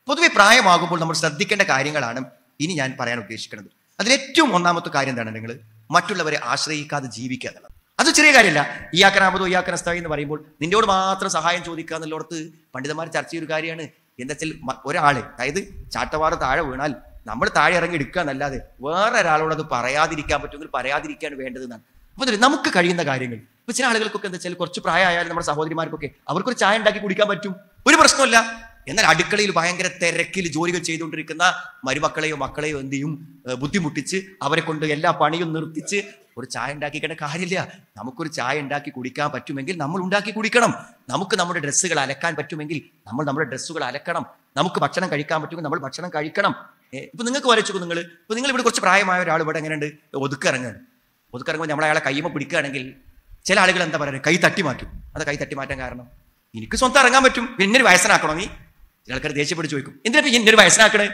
പൊതുവെ പ്രായമാകുമ്പോൾ നമ്മൾ ശ്രദ്ധിക്കേണ്ട കാര്യങ്ങളാണ് ഇനി ഞാൻ പറയാൻ ഉദ്ദേശിക്കുന്നത് അതിലേറ്റവും ഒന്നാമത്തെ കാര്യം എന്താണ് നിങ്ങൾ മറ്റുള്ളവരെ ആശ്രയിക്കാതെ ജീവിക്കുക എന്നുള്ളത് അത് ചെറിയ കാര്യമല്ല ഇയാക്കനാമതോ ഇയാക്കനസ്തായി എന്ന് പറയുമ്പോൾ നിന്നോട് മാത്രം സഹായം ചോദിക്കുക എന്നുള്ളടത്ത് പണ്ഡിതന്മാർ ചർച്ച ചെയ്തൊരു കാര്യമാണ് എന്താ വെച്ചാൽ മ- ഒരാള് അതായത് ചാട്ടവാറ് താഴെ വീണാൽ നമ്മൾ താഴെ ഇറങ്ങി എടുക്കുക എന്നല്ലാതെ വേറെ ഒരാളോട് അത് പറയാതിരിക്കാൻ പറ്റുമെങ്കിൽ പറയാതിരിക്കുകയാണ് വേണ്ടതെന്നാണ് അപ്പൊ ഇതില് നമുക്ക് കഴിയുന്ന കാര്യങ്ങൾ ഇപ്പൊ ചില ആളുകൾക്കൊക്കെ എന്താ വെച്ചാൽ കുറച്ച് പ്രായമായാലും നമ്മുടെ സഹോദരിമാർക്കൊക്കെ അവർക്കൊരു ചായ ഉണ്ടാക്കി കുടിക്കാൻ പറ്റും ഒരു പ്രശ്നമില്ല എന്നാൽ അടുക്കളയിൽ ഭയങ്കര തിരക്കിൽ ജോലികൾ ചെയ്തുകൊണ്ടിരിക്കുന്ന മരുമക്കളെയോ മക്കളെയോ എന്ത് ചെയ്യും ഏഹ് ബുദ്ധിമുട്ടിച്ച് അവരെ കൊണ്ട് എല്ലാ പണിയും നിർത്തിച്ച് ഒരു ചായ ഉണ്ടാക്കിക്കേണ്ട കാര്യമില്ല നമുക്കൊരു ചായ ഉണ്ടാക്കി കുടിക്കാൻ പറ്റുമെങ്കിൽ നമ്മൾ ഉണ്ടാക്കി കുടിക്കണം നമുക്ക് നമ്മുടെ ഡ്രസ്സുകൾ അലക്കാൻ പറ്റുമെങ്കിൽ നമ്മൾ നമ്മുടെ ഡ്രസ്സുകൾ അലക്കണം നമുക്ക് ഭക്ഷണം കഴിക്കാൻ പറ്റുമെങ്കിൽ നമ്മൾ ഭക്ഷണം കഴിക്കണം ഏഹ് ഇപ്പൊ നിങ്ങൾക്ക് വരച്ചു നിങ്ങൾ ഇപ്പൊ നിങ്ങൾ ഇവിടെ കുറച്ച് പ്രായമായ ഒരാൾ ഇവിടെ എങ്ങനെയുണ്ട് ഒതുക്കിറങ്ങുകയാണ് ഒതുക്കിറങ്ങുമ്പോൾ നമ്മൾ അയാളെ കയ്യുമ്പോൾ പിടിക്കുകയാണെങ്കിൽ ചില ആളുകൾ എന്താ പറയുക കൈ തട്ടി മാറ്റും അത് കൈ തട്ടി മാറ്റാൻ കാരണം എനിക്ക് സ്വന്തം ഇറങ്ങാൻ പറ്റും പിന്നെ ഒരു വയസ്സനാക്കണോ നീ ചില ആൾക്കാർ ദേഷ്യപ്പെട്ട് ചോദിക്കും എന്തിനാ ഇപ്പൊ ഇന്നൊരു വയസ്സനാക്കണേ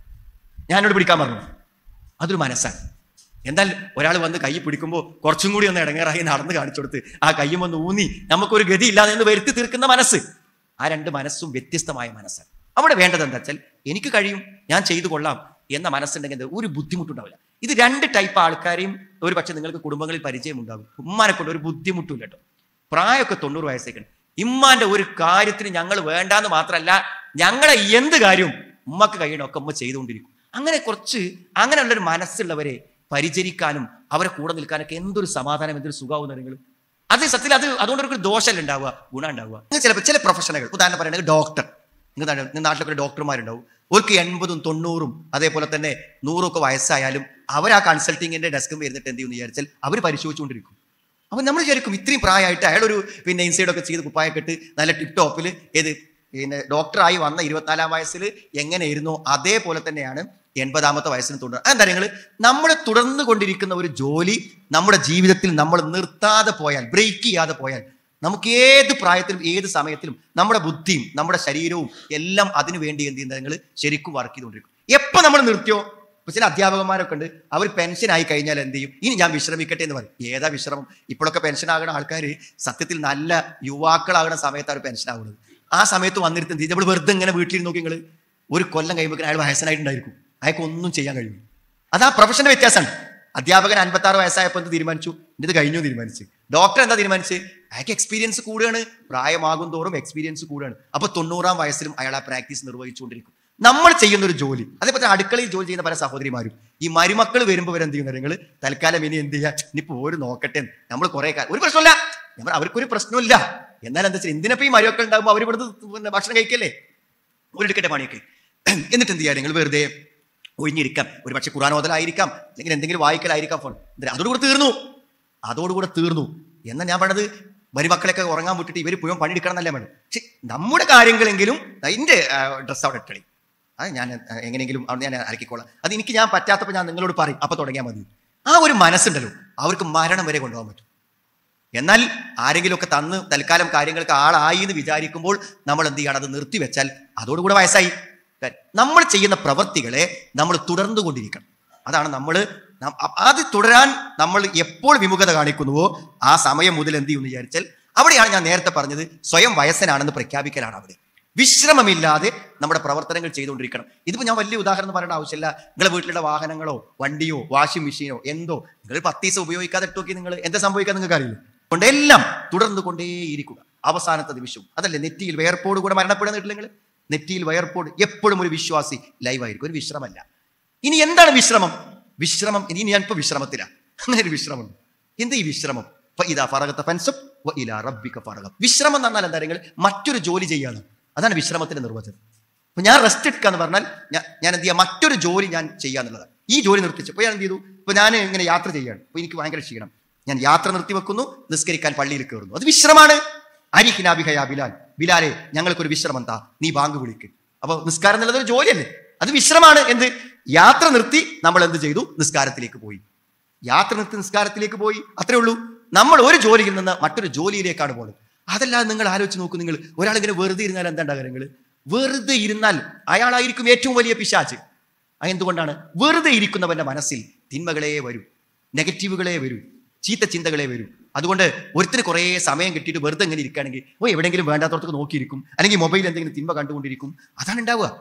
ഞാനോട് പിടിക്കാൻ പറഞ്ഞു അതൊരു മനസ്സാണ് എന്നാൽ ഒരാൾ വന്ന് കൈ പിടിക്കുമ്പോൾ കുറച്ചും കൂടി ഒന്ന് ഇടങ്ങേറായി നടന്ന് കാണിച്ചു കൊടുത്ത് ആ കയ്യും ഒന്ന് ഊന്നി നമുക്കൊരു ഗതി ഇല്ലാതെ എന്ന് വരുത്തി തീർക്കുന്ന മനസ്സ് ആ രണ്ട് മനസ്സും വ്യത്യസ്തമായ മനസ്സാണ് അവിടെ വേണ്ടത് എന്താ വെച്ചാൽ എനിക്ക് കഴിയും ഞാൻ ചെയ്തു കൊള്ളാം എന്ന മനസ്സുണ്ടെങ്കിൽ എന്ത് ഒരു ബുദ്ധിമുട്ടുണ്ടാവില്ല ഇത് രണ്ട് ടൈപ്പ് ആൾക്കാരെയും ഒരു പക്ഷെ നിങ്ങൾക്ക് കുടുംബങ്ങളിൽ പരിചയം ഉണ്ടാകും ഉമ്മാനെ കൊണ്ട് ഒരു ബുദ്ധിമുട്ടില്ല കേട്ടോ പ്രായമൊക്കെ തൊണ്ണൂറ് വയസ്സേക്കണം ഇമ്മാന്റെ ഒരു കാര്യത്തിന് ഞങ്ങൾ വേണ്ടാന്ന് മാത്രമല്ല ഞങ്ങളെ എന്ത് കാര്യവും ഉമ്മക്ക് കഴിയണമൊക്കെ ഉമ്മ ചെയ്തുകൊണ്ടിരിക്കും അങ്ങനെ കുറച്ച് അങ്ങനെയുള്ളൊരു മനസ്സുള്ളവരെ പരിചരിക്കാനും അവരെ കൂടെ നിൽക്കാനൊക്കെ എന്തൊരു സമാധാനം എന്തൊരു സുഖമാവും നിങ്ങൾ അത് സത്യത്തിൽ അത് അതുകൊണ്ട് ഒരു ദോഷമല്ല ഉണ്ടാവുക ഗുണം ഉണ്ടാവുക നിങ്ങൾ ചിലപ്പോൾ ചില പ്രൊഫഷനുകൾ ഉദാഹരണം പറയുന്നത് ഡോക്ടർ നിങ്ങൾ നിങ്ങൾ നാട്ടിലൊക്കെ ഡോക്ടർമാരുണ്ടാവും അവർക്ക് എൺപതും തൊണ്ണൂറും അതേപോലെ തന്നെ നൂറും ഒക്കെ വയസ്സായാലും അവർ ആ കൺസൾട്ടിങ്ങിന്റെ ഡെസ്കും വരുന്നിട്ട് എന്ത് ചെയ്യുമെന്ന് വിചാരിച്ചാൽ അവർ പരിശോധിച്ചുകൊണ്ടിരിക്കും അപ്പൊ നമ്മൾ വിചാരിക്കും ഇത്രയും പ്രായമായിട്ട് അയാളൊരു പിന്നെ ഇൻസൈഡ് ഒക്കെ ചെയ്ത് കുപ്പായൊക്കെ ഇട്ട് നല്ല ടിപ് ടോപ്പിൽ ഏത് പിന്നെ ഡോക്ടറായി വന്ന ഇരുപത്തിനാലാം വയസ്സിൽ എങ്ങനെയായിരുന്നോ അതേപോലെ തന്നെയാണ് എൺപതാമത്തെ വയസ്സിന് തുടർ എന്താ നിങ്ങൾ നമ്മൾ തുടർന്നു കൊണ്ടിരിക്കുന്ന ഒരു ജോലി നമ്മുടെ ജീവിതത്തിൽ നമ്മൾ നിർത്താതെ പോയാൽ ബ്രേക്ക് ചെയ്യാതെ പോയാൽ നമുക്ക് ഏത് പ്രായത്തിലും ഏത് സമയത്തിലും നമ്മുടെ ബുദ്ധിയും നമ്മുടെ ശരീരവും എല്ലാം അതിനു വേണ്ടി എന്ത് ചെയ്യുന്നത് നിങ്ങൾ ശരിക്കും വർക്ക് ചെയ്തുകൊണ്ടിരിക്കും എപ്പോൾ നമ്മൾ നിർത്തിയോ ഇപ്പൊ ചില അധ്യാപകന്മാരൊക്കെ ഉണ്ട് അവർ പെൻഷൻ ആയി കഴിഞ്ഞാൽ എന്ത് ചെയ്യും ഇനി ഞാൻ വിശ്രമിക്കട്ടെ എന്ന് പറയും ഏതാ വിശ്രമം ഇപ്പോഴൊക്കെ പെൻഷൻ ആകുന്ന ആൾക്കാർ സത്യത്തിൽ നല്ല യുവാക്കളാകുന്ന സമയത്താണ് പെൻഷൻ ആകുന്നത് ആ സമയത്ത് വന്നിരുത്തി എന്ത് ചെയ്യും? നമ്മൾ വെറുതെ ഇങ്ങനെ വീട്ടിൽ നോക്കി നിങ്ങൾ ഒരു കൊല്ലം കഴിയുമ്പോൾ അയാൾ വയസ്സനായിട്ടുണ്ടായിരിക്കും അയാൾക്ക് ഒന്നും ചെയ്യാൻ കഴിയും അത് ആ പ്രൊഫഷന്റെ വ്യത്യാസമാണ് അധ്യാപകൻ അൻപത്തി ആറ് വയസ്സായപ്പോൾ എന്ത് തീരുമാനിച്ചു ഇത് കഴിഞ്ഞു തീരുമാനിച്ചു ഡോക്ടർ എന്താ തീരുമാനിച്ച് അയാൾക്ക് എക്സ്പീരിയൻസ് കൂടുകയാണ് പ്രായമാകും തോറും എക്സ്പീരിയൻസ് കൂടുകയാണ് അപ്പൊ തൊണ്ണൂറാം വയസ്സിലും അയാൾ ആ പ്രാക്ടീസ് നിർവഹിച്ചുകൊണ്ടിരിക്കും നമ്മൾ ചെയ്യുന്ന ഒരു ജോലി അതേപോലെ അടുക്കളയിൽ ജോലി ചെയ്യുന്ന പല സഹോദരിമാരും ഈ മരുമക്കൾ വരുമ്പോൾ വരെ എന്ത് ചെയ്യുന്നത് നിങ്ങൾ തൽക്കാലം ഇനി എന്ത് ചെയ്യുക ഇനിയിപ്പോ ഒരു നോക്കട്ടെ നമ്മൾ കുറെ കാലം ഒരു പ്രശ്നമില്ല നമ്മൾ അവർക്കൊരു പ്രശ്നമില്ല എന്നാൽ എന്താ വെച്ചാൽ എന്തിനപ്പോ ഈ മരുമക്കൾ ഉണ്ടാകുമ്പോൾ അവർ ഇവിടുന്ന് പിന്നെ ഭക്ഷണം കഴിക്കല്ലേ ഒരെടുക്കട്ടെ പണിയൊക്കെ എന്നിട്ട് എന്ത് ചെയ്യാം നിങ്ങൾ വെറുതെ ഒഴിഞ്ഞിരിക്കാം ഒരു പക്ഷെ ഖുറാൻ ഓതലായിരിക്കാം അല്ലെങ്കിൽ എന്തെങ്കിലും വായിക്കലായിരിക്കാം ഫോൺ എന്തിനാ? അതോടുകൂടെ തീർന്നു അതോടുകൂടെ തീർന്നു എന്നാ ഞാൻ പറഞ്ഞത് മരുമക്കളൊക്കെ ഉറങ്ങാൻ വിട്ടിട്ട് ഇവർ മുഴുവൻ പണിയെടുക്കണം എന്നല്ലേ വേണം പക്ഷെ നമ്മുടെ കാര്യങ്ങളെങ്കിലും അതിൻ്റെ ഡ്രസ്സ് അവിടെ ഇട്ടളി അത് ഞാൻ ആ, എങ്ങനെയെങ്കിലും അവിടെ ഞാൻ അലക്കിക്കോളാം അത് എനിക്ക് ഞാൻ പറ്റാത്തപ്പോൾ ഞാൻ നിങ്ങളോട് പറയും അപ്പൊ തുടങ്ങിയാൽ മതി ആ ഒരു മനസ്സുണ്ടല്ലോ അവർക്ക് മരണം വരെ കൊണ്ടുപോകാൻ പറ്റും എന്നാൽ ആരെങ്കിലുമൊക്കെ തന്ന് തൽക്കാലം കാര്യങ്ങൾക്ക് ആളായി എന്ന് വിചാരിക്കുമ്പോൾ നമ്മൾ എന്ത് ചെയ്യണം അത് നിർത്തിവെച്ചാൽ അതോടുകൂടെ വയസ്സായി നമ്മൾ ചെയ്യുന്ന പ്രവൃത്തികളെ നമ്മൾ തുടർന്നു കൊണ്ടിരിക്കണം അതാണ് നമ്മൾ അത് തുടരാൻ നമ്മൾ എപ്പോൾ വിമുഖത കാണിക്കുന്നുവോ ആ സമയം മുതൽ എന്ത് ചെയ്യുമെന്ന് വിചാരിച്ചാൽ അവിടെയാണ് ഞാൻ നേരത്തെ പറഞ്ഞത് സ്വയം വയസ്സനാണെന്ന് പ്രഖ്യാപിക്കലാണ് അവിടെ വിശ്രമമില്ലാതെ നമ്മുടെ പ്രവർത്തനങ്ങൾ ചെയ്തുകൊണ്ടിരിക്കണം ഇതിപ്പോ ഞാൻ വലിയ ഉദാഹരണം പറയേണ്ട ആവശ്യമില്ല നിങ്ങളെ വീട്ടിലുള്ള വാഹനങ്ങളോ വണ്ടിയോ വാഷിംഗ് മെഷീനോ എന്തോ നിങ്ങൾ പത്ത് ദിവസം ഉപയോഗിക്കാതെ ഇട്ട് നോക്കി നിങ്ങൾ എന്താ സംഭവിക്കാൻ നിങ്ങൾക്ക് അറിയില്ല അതുകൊണ്ട് എല്ലാം തുടർന്നു കൊണ്ടേയിരിക്കുക അവസാനത്തെ നിമിഷവും അതല്ലേ നെറ്റിയിൽ വേർപ്പോട് കൂടെ മരണപ്പെടുന്നില്ല നിങ്ങൾ നെറ്റിയിൽ വയർപ്പോട് എപ്പോഴും ഒരു വിശ്വാസി ലൈവായിരിക്കും ഒരു വിശ്രമല്ല ഇനി എന്താണ് വിശ്രമം വിശ്രമം ഇനി ഞാനിപ്പോ വിശ്രമത്തിലാണ് അങ്ങനെ ഒരു വിശ്രമം എന്ത് ഈ വിശ്രമം ഇതാ ഫറകത്തെ ഫൻസബ് വ ഇലാ റബ്ബിക ഫറഗം വിശ്രമം എന്ന് പറഞ്ഞാൽ എന്താ നിങ്ങൾ മറ്റൊരു ജോലി ചെയ്യാണ് അതാണ് വിശ്രമത്തിന്റെ നിർവചനം അപ്പൊ ഞാൻ റെസ്റ്റ് എടുക്കുക എന്ന് പറഞ്ഞാൽ ഞാൻ ഞാൻ എന്ത് ചെയ്യാം മറ്റൊരു ജോലി ഞാൻ ചെയ്യാന്നുള്ളതാണ് ഈ ജോലി നിർത്തിച്ചു അപ്പൊ ഞാൻ എന്ത് ചെയ്തു ഇപ്പൊ ഞാൻ ഇങ്ങനെ യാത്ര ചെയ്യാണ് അപ്പൊ എനിക്ക് ഭയങ്കര ക്ഷീണം ഞാൻ യാത്ര നിർത്തി വെക്കുന്നു നിസ്കരിക്കാൻ പള്ളിയിൽ കയറുന്നു അത് വിശ്രമാണ് അരിഹിനാബിഹയാ ബിലാൽ ബിലാലെ ഞങ്ങൾക്കൊരു വിശ്രമം താ നീ ബാങ്ക് വിളിക്ക് അപ്പൊ നിസ്കാരം എന്നുള്ളത് ഒരു ജോലിയല്ലേ അത് വിശ്രമാണ് എന്ത് യാത്ര നിർത്തി നമ്മൾ എന്ത് ചെയ്തു നിസ്കാരത്തിലേക്ക് പോയി യാത്ര നിർത്തി നിസ്കാരത്തിലേക്ക് പോയി അത്രേ ഉള്ളൂ നമ്മൾ ഒരു ജോലിയിൽ നിന്ന് മറ്റൊരു ജോലിയിലേക്കാണ് പോകുന്നത് അതല്ലാതെ നിങ്ങൾ ആലോചിച്ച് നോക്കൂ നിങ്ങൾ ഒരാളിങ്ങനെ വെറുതെ ഇരുന്നാൽ എന്താ ഉണ്ടാകുക നിങ്ങൾ വെറുതെ ഇരുന്നാൽ അയാളായിരിക്കും ഏറ്റവും വലിയ പിശാച്ച് അത് എന്തുകൊണ്ടാണ് വെറുതെ ഇരിക്കുന്നവന്റെ മനസ്സിൽ തിന്മകളെ വരൂ നെഗറ്റീവുകളെ വരൂ ചീത്ത ചിന്തകളെ വരൂ അതുകൊണ്ട് ഒരുത്തിന് കുറേ സമയം കിട്ടിയിട്ട് വെറുതെ ഇങ്ങനെ ഇരിക്കുകയാണെങ്കിൽ ഓ എവിടെയെങ്കിലും വേണ്ടാത്തടത്തേക്ക് നോക്കിയിരിക്കും അല്ലെങ്കിൽ മൊബൈൽ എന്തെങ്കിലും തിന്മ കണ്ടുകൊണ്ടിരിക്കും അതാണ് ഉണ്ടാവുക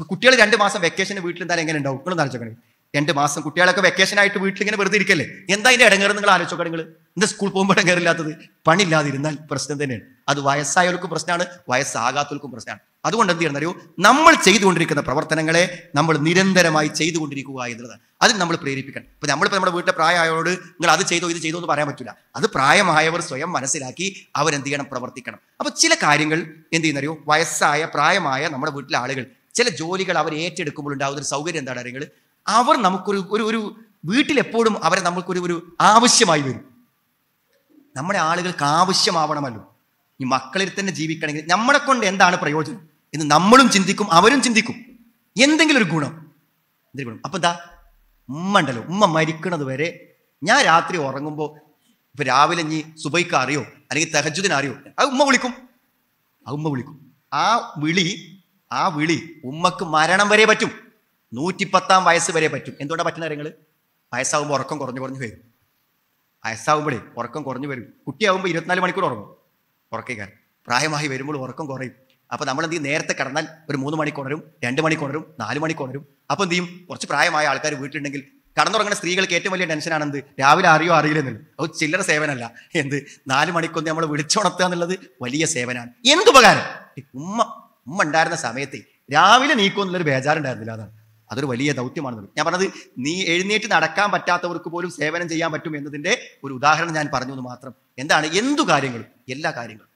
ഇപ്പൊ കുട്ടികൾ രണ്ട് മാസം വെക്കേഷന് വീട്ടിൽ എന്തായാലും എങ്ങനെ ഉണ്ടാവും നിങ്ങളൊന്ന് ആലോചിക്കണേ രണ്ട് മാസം കുട്ടികളൊക്കെ വെക്കേഷൻ ആയിട്ട് വീട്ടിൽ ഇങ്ങനെ വെറുതെ ഇരിക്കല്ലേ എന്താ അതിന്റെ ഇടങ്ങേറ് നിങ്ങൾ ആലോചിച്ചോക്കെ നിങ്ങൾ എന്താ സ്കൂൾ പോകുമ്പോൾ ഇടങ്ങേറില്ലാത്തത് പണിയില്ലാതിരുന്നാൽ പ്രശ്നം തന്നെയാണ് അത് വയസ്സായവർക്കും പ്രശ്നമാണ് വയസ്സാകാത്തവർക്കും പ്രശ്നമാണ് അതുകൊണ്ട് എന്ത് ചെയ്യണം അറിയോ നമ്മൾ ചെയ്തുകൊണ്ടിരിക്കുന്ന പ്രവർത്തനങ്ങളെ നമ്മൾ നിരന്തരമായി ചെയ്തുകൊണ്ടിരിക്കുക എന്നുള്ളതാണ് അതിന് നമ്മൾ പ്രേരിപ്പിക്കണം ഇപ്പൊ നമ്മളിപ്പോൾ നമ്മുടെ വീട്ടിലെ പ്രായമായവരോട് നിങ്ങൾ അത് ചെയ്തോ ഇത് ചെയ്തോ എന്ന് പറയാൻ പറ്റില്ല അത് പ്രായമായവർ സ്വയം മനസ്സിലാക്കി അവരെന്ത് ചെയ്യണം പ്രവർത്തിക്കണം അപ്പൊ ചില കാര്യങ്ങൾ എന്ത് ചെയ്യുന്നറിയോ വയസ്സായ പ്രായമായ നമ്മുടെ വീട്ടിലെ ആളുകൾ ചില ജോലികൾ അവർ ഏറ്റെടുക്കുമ്പോൾ ഉണ്ടാകുന്ന ഒരു സൗകര്യം എന്താണ് അറിയുന്നത് അവർ നമുക്കൊരു ഒരു ഒരു വീട്ടിൽ എപ്പോഴും അവരെ നമുക്കൊരു ഒരു ആവശ്യമായി വരും നമ്മുടെ ആളുകൾക്ക് ആവശ്യമാവണമല്ലോ ഈ മക്കളിൽ തന്നെ ജീവിക്കണമെങ്കിൽ നമ്മളെ കൊണ്ട് എന്താണ് പ്രയോജനം എന്ന് നമ്മളും ചിന്തിക്കും അവരും ചിന്തിക്കും എന്തെങ്കിലും ഒരു ഗുണം എന്തെങ്കിലും ഗുണം അപ്പൊ എന്താ ഉമ്മ ഉണ്ടല്ലോ ഉമ്മ മരിക്കണത് വരെ ഞാൻ രാത്രി ഉറങ്ങുമ്പോൾ ഇപ്പൊ രാവിലെ ഇനി സുബൈക്ക് അറിയോ അല്ലെങ്കിൽ തെഹജുദിന് അറിയോ അത് ഉമ്മ വിളിക്കും ആ ഉമ്മ വിളിക്കും ആ വിളി ആ വിളി ഉമ്മക്ക് മരണം വരെ പറ്റും നൂറ്റിപ്പത്താം വയസ്സ് വരെ പറ്റും എന്തുകൊണ്ടാണ് പറ്റുന്ന കാര്യങ്ങൾ വയസ്സാകുമ്പോൾ ഉറക്കം കുറഞ്ഞു കുറഞ്ഞു വരും വയസ്സാകുമ്പോഴേ ഉറക്കം കുറഞ്ഞു വരും കുട്ടിയാകുമ്പോൾ ഇരുപത്തിനാല് മണിക്കൂർ ഉറങ്ങും ഉറക്കേക്കാരൻ പ്രായമായി വരുമ്പോൾ ഉറക്കം കുറയും അപ്പൊ നമ്മൾ എന്ത് ചെയ്യും നേരത്തെ കിടന്നാൽ ഒരു മൂന്ന് മണിക്കുണരും രണ്ട് മണിക്കുണരും നാല് മണിക്കുണരും അപ്പൊ എന്ത് ചെയ്യും കുറച്ച് പ്രായമായ ആൾക്കാർ വീട്ടിലുണ്ടെങ്കിൽ കടന്നുറങ്ങുന്ന സ്ത്രീകൾക്ക് ഏറ്റവും വലിയ ടെൻഷനാണ് എന്ത് രാവിലെ അറിയോ അറിയില്ലെന്നുള്ളത് അത് ചില്ലറ സേവനമല്ല എന്ത് നാല് മണിക്കൊന്ന് നമ്മൾ വിളിച്ചുണർത്തുക എന്നുള്ളത് വലിയ സേവനമാണ് എന്തുപകാരം ഉമ്മ ഉമ്മ ഉണ്ടായിരുന്ന സമയത്ത് രാവിലെ നീക്കും എന്നുള്ളൊരു ബേജാറുണ്ടായിരുന്നില്ല അതാണ് അതൊരു വലിയ ദൗത്യമാണെന്ന് ഞാൻ പറഞ്ഞത് നീ എഴുന്നേറ്റ് നടക്കാൻ പറ്റാത്തവർക്ക് പോലും സേവനം ചെയ്യാൻ പറ്റും എന്നതിന്റെ ഒരു ഉദാഹരണം ഞാൻ പറഞ്ഞു എന്ന് മാത്രം എന്താണ് എന്തു കാര്യങ്ങളും എല്ലാ കാര്യങ്ങളും